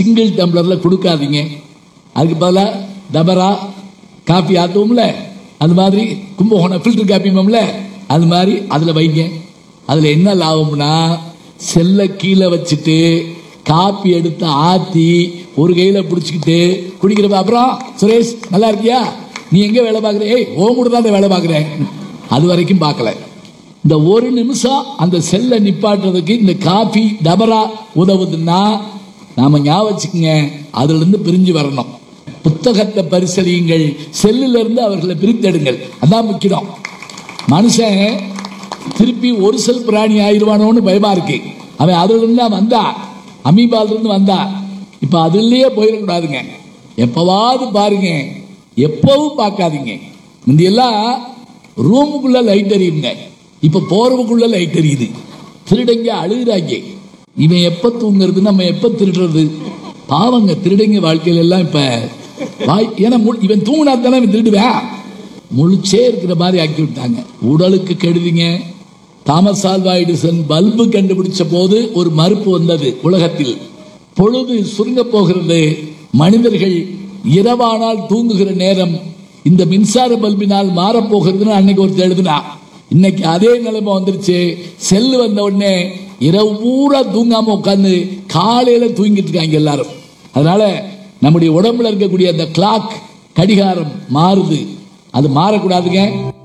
single டம்ளர்ல கொடுக்காதீங்க அதுக்கு பதிலாக டபரா காப்பி ஆத்துவோம்ல அது மாதிரி கும்பகோணம் ஃபில்டர் காப்பிமோம்ல அது மாதிரி அதில் வைங்க அதில் என்ன லாபம்னா செல்லை கீழே வச்சுட்டு காப்பி எடுத்து ஆத்தி ஒரு கையில பிடிச்சிக்கிட்டு குடிக்கிறப்ப அப்புறம் சுரேஷ் நல்லா இருக்கியா நீ எங்க வேலை பார்க்குற ஏய் ஓ கூட தான் வேலை பார்க்குறேன் அது வரைக்கும் பார்க்கல இந்த ஒரு நிமிஷம் அந்த செல்லை நிப்பாட்டுறதுக்கு இந்த காபி டபரா உதவுதுன்னா நாம ஞாபகம் வச்சுக்கோங்க அதுல இருந்து பிரிஞ்சு வரணும் புத்தகத்தை பரிசலியுங்கள் செல்லுல இருந்து அவர்களை பிரித்தெடுங்கள் அதான் முக்கியம் மனுஷன் திருப்பி ஒரு செல் பிராணி ஆயிடுவானோன்னு பயமா இருக்கு அவன் அதுல இருந்து தான் வந்தா அமீபால இருந்து வந்தா இப்ப அதுலயே போயிடக்கூடாதுங்க எப்பவாவது பாருங்க எப்பவும் பார்க்காதீங்க முந்தியெல்லாம் ரூமுக்குள்ள லைட் எரியுங்க இப்ப போறவுக்குள்ள லைட் எரியுது திருடங்க அழுகுறாங்க இவன் எப்ப தூங்குறது நம்ம எப்ப திருடுறது பாவங்க திருடங்க வாழ்க்கையில எல்லாம் இப்ப வாய் ஏன்னா மு- இவன் தூங்கினா தானே இவன் திருடுவேன் முழிச்சே இருக்கிற மாதிரி ஆக்கி விட்டாங்க உடலுக்கு கெடுதிங்க தாமஸ் ஆல்வா எடிசன் பல்பு கண்டுபிடிச்ச போது ஒரு மறுப்பு வந்தது உலகத்தில் பொழுது சுருங்க போகிறது மனிதர்கள் இரவானால் தூங்குகிற நேரம் இந்த மின்சார பல்பினால் மாறப்போகிறதுன்னு அன்னைக்கு ஒருத்தர் எழுதுனா இன்னைக்கு அதே நிலைமை வந்துருச்சு செல்லு வந்த உடனே இரவு பூரா தூங்காம உட்காந்து காலையில தூங்கிட்டு இருக்காங்க எல்லாரும் அதனால நம்முடைய உடம்புல இருக்கக்கூடிய அந்த கிளாக் கடிகாரம் மாறுது அது மாறக்கூடாதுங்க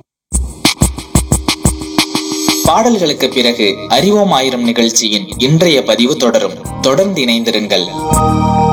பாடல்களுக்கு பிறகு அறிவோம் ஆயிரம் நிகழ்ச்சியின் இன்றைய பதிவு தொடரும் தொடர்ந்து இணைந்திருங்கள்